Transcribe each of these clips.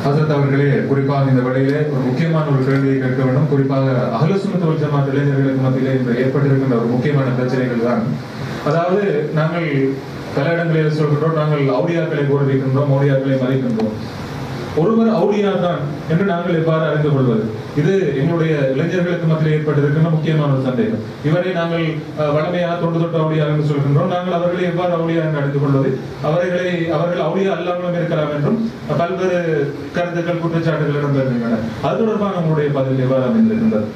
ஹசரத் அவர்களே குறிப்பாக இந்த வேளையிலே ஒரு முக்கியமான ஒரு கேள்வியை கேட்க வேண்டும் குறிப்பாக அகலசுமத்து வல் ஜமாத் இளைஞர்களுக்கு மத்தியிலே இன்று ஏற்பட்டிருக்கின்ற ஒரு முக்கியமான பிரச்சனைகள் தான் அதாவது நாங்கள் பல இடங்களில் சொல்கின்றோம் நாங்கள் அவுடியாக்களை போதிக்கின்றோம் அவுடியாக்களை மதிக்கின்றோம் ஒருவர் அவுடியா தான் என்று நாங்கள் எவ்வாறு அறிந்து கொள்வது இது எங்களுடைய இளைஞர்களுக்கு மத்தியில் ஏற்பட்டிருக்கின்ற முக்கியமான ஒரு சந்தேகம் இவரை நாங்கள் அஹ், வளமையாக தொண்டு தொட்டு அவுடியா என்று சொல்கின்றோம் நாங்கள் அவர்களை எவ்வாறு அவுடியா என்று அறிந்து கொள்வது அவர்களை அவர்கள் அவுடியா அல்லாமலும் இருக்கலாம் என்றும் பல்வேறு கருத்துக்கள் குற்றச்சாட்டுகள் இடம்பெறுகின்றன அது தொடர்பான உங்களுடைய பதில் எவ்வாறு அமைந்திருக்கின்றது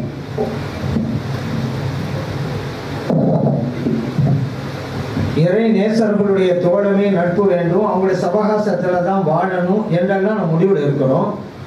இறை நேசர்களுடைய தோழமை நட்பு வேண்டும் அவங்களுடைய சபகாசத்துல தான் வாழணும் என்றெல்லாம் நம்ம முடிவில் இருக்கிறோம்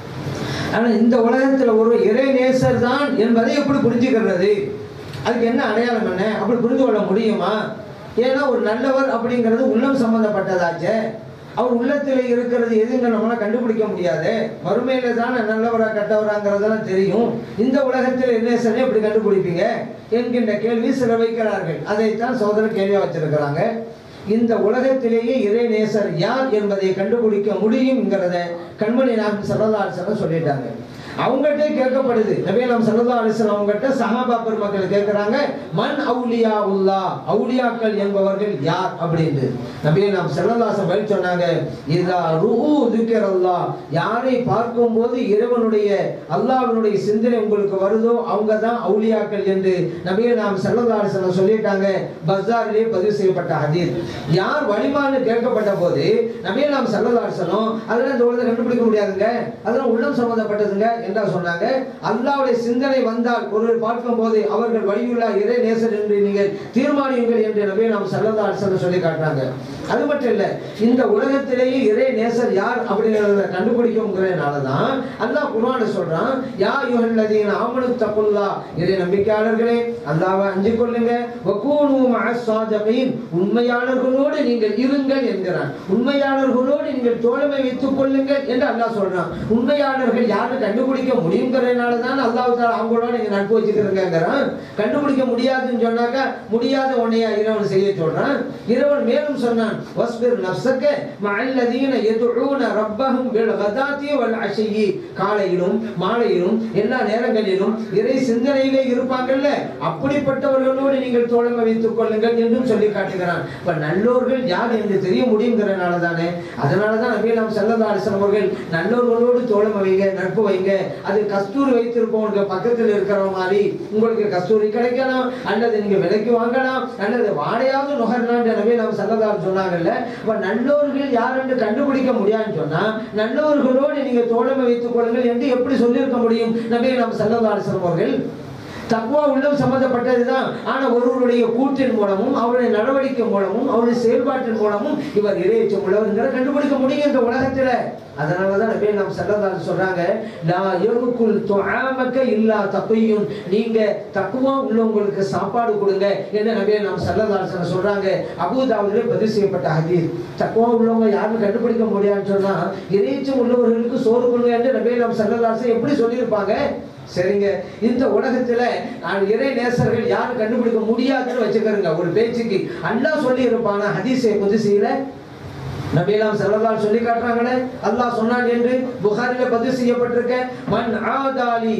ஆனா இந்த உலகத்துல ஒரு இறை நேசர் தான் என்பதை எப்படி புரிஞ்சுக்கிறது அதுக்கு என்ன அடையாளம் என்ன அப்படி புரிந்து கொள்ள முடியுமா ஏன்னா ஒரு நல்லவர் அப்படிங்கிறது உள்ளம் சம்பந்தப்பட்டதாச்சே அவர் உள்ளத்தில் இருக்கிறது எதுங்க நம்மளால கண்டுபிடிக்க முடியாது மறுமையில தான் நல்லவரா கெட்டவராங்கிறதெல்லாம் தெரியும் இந்த உலகத்தில் என்ன சரி எப்படி கண்டுபிடிப்பீங்க என்கின்ற கேள்வி சில வைக்கிறார்கள் அதைத்தான் சோதரர் கேள்வியா வச்சிருக்கிறாங்க இந்த உலகத்திலேயே இறை நேசர் யார் என்பதை கண்டுபிடிக்க முடியுங்கிறத கண்மணி நாகம் சரதாசனம் சொல்லிட்டாங்க அவங்ககிட்ட கேட்கப்படுது நபியலாம் சல்லா அலிஸ்லாம் அவங்ககிட்ட சஹாபா பெருமக்கள் கேட்கிறாங்க மன் அவுலியா உல்லா அவுலியாக்கள் என்பவர்கள் யார் அப்படின்னு நபியலாம் சல்லல்லாசம் பதில் சொன்னாங்க இதா ருஹு துக்கரல்லா யாரை பார்க்கும்போது இறைவனுடைய அல்லாஹ்வினுடைய சிந்தனை உங்களுக்கு வருதோ அவங்க தான் அவுலியாக்கள் என்று நபியலாம் சல்லல்லா அலிஸ்லாம் சொல்லிட்டாங்க பஸாரிலே பதிவு செய்யப்பட்ட ஹதீஸ் யார் வலிமான்னு கேட்கப்பட்ட போது நபியலாம் சல்லல்லா அலிஸ்லாம் அதெல்லாம் இந்த உலகத்தை கண்டுபிடிக்க முடியாதுங்க அதெல்லாம் உள்ளம் சம்பந்தப்பட்டதுங்க என்றா சொன்னாங்க அல்லாவுடைய சிந்தனை வந்தால் ஒருவர் பார்க்கும் போது அவர்கள் வழியுள்ள இறை நேசர் என்று நீங்கள் தீர்மானியுங்கள் என்று நபி நாம் சல்லல்லா அலிஸ்லாம் சொல்லி காட்டுறாங்க அது மட்டும் இல்ல இந்த உலகத்திலேயே இறை நேசர் யார் அப்படிங்கிறத கண்டுபிடிக்குங்கிறதுனால தான் அல்லாஹ் குர்ஆன்ல சொல்றான் யா யுஹல்லதீன ஆமனு தகுல்லா இறை நம்பிக்கையாளர்களே அல்லாஹ்வை அஞ்சு கொள்ளுங்க வகூனு மஅஸ் சாதிகீன் உண்மையாளர்களோடு நீங்கள் இருங்கள் என்கிறான் உண்மையாளர்களோடு நீங்கள் தோழமை வைத்துக் கொள்ளுங்கள் என்று அல்லாஹ் சொல்றான் உண்மையாளர்கள் யாரு கண்டுபிடிக்க முடியுங்கிறதுனால தான் அல்லாஹ் தாலா அவங்களோட நீங்க நட்பு வச்சுக்கிறீங்கிறான் கண்டுபிடிக்க முடியாதுன்னு சொன்னாக்கா முடியாத உன்னையா இறைவன் செய்ய சொல்றான் இறைவன் மேலும் சொன்னான் வஸ்பிர் நஃப்ஸக மஅல்லதீன யதுஊன ரப்பஹும் பில் கதாத்தி வல் அஷியி காலையிலும் மாலையிலும் எல்லா நேரங்களிலும் இறை சிந்தனையிலே இருப்பாங்கல்ல அப்படிப்பட்டவர்களோடு நீங்கள் தோழமை வைத்துக் கொள்ளுங்கள் என்றும் சொல்லி காட்டுகிறான் இப்ப நல்லோர்கள் யார் என்று தெரிய முடியுங்கிறனால தானே அதனால தான் நபியலாம் செல்லதா அலிஸ்லாம் அவர்கள் நல்லோர்களோடு தோழமை வைங்க நட்பு வைங்க அது கஸ்தூரி வைத்திருப்பவங்க பக்கத்தில் இருக்கிற மாதிரி உங்களுக்கு கஸ்தூரி கிடைக்கலாம் அல்லது நீங்க விலைக்கு வாங்கலாம் அல்லது வாடையாவது நுகரலாம் நபியலாம் செல்லதா சொன்னாங்கல்ல அப்ப நல்லோர்கள் யார் என்று கண்டுபிடிக்க முடியாதுன்னு சொன்னா நல்லோர்களோடு நீங்க தோழமை வைத்துக் கொள்ளுங்கள் என்று எப்படி சொல்லியிருக்க முடியும் நபியலாம் செல்லதா அலிஸ்லாம் அவர்கள் தக்குவா உள்ளம் சம்பந்தப்பட்டதுதான் ஆனா ஒருவருடைய கூற்றின் மூலமும் அவருடைய நடவடிக்கை மூலமும் அவருடைய செயல்பாட்டின் மூலமும் இவர் இறையச்சம் உள்ளவர்ங்கிற கண்டுபிடிக்க முடியும் இந்த உலகத்துல அதனாலதான் நபி நாம் சல்லல்லாஹு சொல்றாங்க லா யகுல் துஆமக இல்லா தகையும் நீங்க தக்குவா உள்ளவங்களுக்கு சாப்பாடு கொடுங்க என்று நபி நாம் சல்லல்லாஹு சொல்றாங்க அபூதாவுதிலே பதிவு செய்யப்பட்ட ஹதீஸ் தக்குவா உள்ளவங்க யாரும் கண்டுபிடிக்க முடியாதுன்னு சொன்னா இறையச்சம் உள்ளவர்களுக்கு சோறு கொடுங்க என்று நபி நாம் சல்லல்லாஹு எப்படி சொல்லியிருப்பாங்க சரிங்க இந்த உலகத்துல நான் இறை நேசர்கள் யாரும் கண்டுபிடிக்க முடியாதுன்னு வச்சுக்கிறேங்க ஒரு பேச்சுக்கு அல்லாஹ் சொல்லி இருப்பானா ஹதீஸை குதிசையில நபியெல்லாம் செல்லதால் சொல்லி காட்டுறாங்களே அல்லாஹ் சொன்னான் என்று புகாரில பதிவு செய்யப்பட்டிருக்க மன் ஆதாலி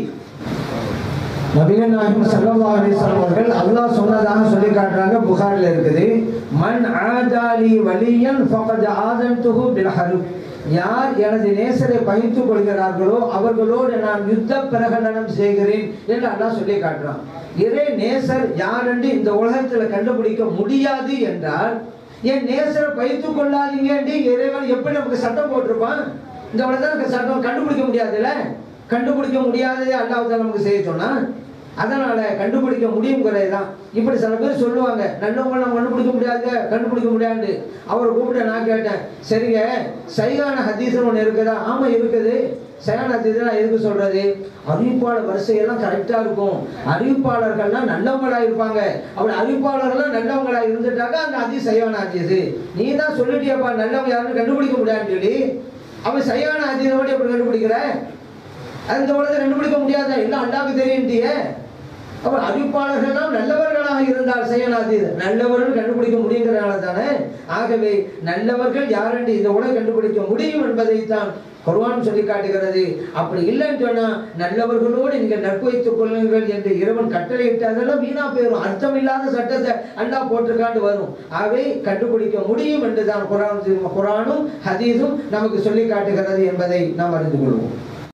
நபிகள் நாயகம் ஸல்லல்லாஹு அலைஹி வஸல்லம் அவர்கள் அல்லாஹ் சொன்னதாக சொல்லி காட்டுறாங்க புகாரில் இருக்குது மன் ஆதாலி வலியன் ஃபகத் ஆதன்துஹு பில் ஹர்ப் யார் எனது நேசரை பகிர்ந்து கொள்கிறார்களோ அவர்களோடு நான் யுத்த பிரகடனம் செய்கிறேன் என்று அல்லாஹ் சொல்லி காட்டுறான் இறை நேசர் யார் என்று இந்த உலகத்தில் கண்டுபிடிக்க முடியாது என்றால் என் நேசரை பயிர்த்து கொள்ளாதீங்க என்று இறைவன் எப்படி நமக்கு சட்டம் போட்டிருப்பான் இந்த உலகத்தில் சட்டம் கண்டுபிடிக்க முடியாதுல்ல கண்டுபிடிக்க முடியாததே அல்லாஹ் நமக்கு செய்ய சொன்னா அதனால கண்டுபிடிக்க முடியுங்கிறது தான் இப்படி சில பேர் சொல்லுவாங்க நல்லவங்க நம்ம கண்டுபிடிக்க முடியாது கண்டுபிடிக்க முடியாது அவரை கூப்பிட்டு நான் கேட்டேன் சரிங்க சைகான ஹதீஸ்னு ஒன்று இருக்குதா ஆமா இருக்குது சைகான ஹதீஸ்னா எதுக்கு சொல்றது அறிவிப்பாளர் வரிசையெல்லாம் கரெக்டா இருக்கும் அறிவிப்பாளர்கள்லாம் நல்லவங்களா இருப்பாங்க அப்படி அறிவிப்பாளர்கள்லாம் நல்லவங்களா இருந்துட்டாக்கா அந்த ஹதீஸ் சைகான ஹதீஸ் நீ தான் சொல்லிட்டியப்பா நல்லவங்க யாருன்னு கண்டுபிடிக்க முடியாதுன்னு சொல்லி அவன் சைகான ஹதீஸை மட்டும் எப்படி கண்டுபிடிக்கிற அந்த உலகத்தை கண்டுபிடிக்க முடியாத எல்லாம் அல்லாவுக்கு தெரியுன்ட்டியே அப்ப அறிவிப்பாளர்கள்லாம் நல்லவர்களா நல்லவனாக இருந்தால் செய்யலாதீது நல்லவர்கள் கண்டுபிடிக்க முடியுங்கிறனால தானே ஆகவே நல்லவர்கள் யாரென்று இந்த உலகம் கண்டுபிடிக்க முடியும் என்பதைத்தான் குர்ஆன் சொல்லி காட்டுகிறது அப்படி இல்லைன்னு சொன்னா நல்லவர்களோடு நீங்கள் நட்பு வைத்துக் கொள்ளுங்கள் என்று இறைவன் கட்டளையிட்டு அதெல்லாம் வீணா போயிடும் அர்த்தம் இல்லாத சட்டத்தை அண்ணா போட்டிருக்காண்டு வரும் ஆகவே கண்டுபிடிக்க முடியும் என்றுதான் குரான் குரானும் ஹதீஸும் நமக்கு சொல்லி காட்டுகிறது என்பதை நாம் அறிந்து கொள்வோம்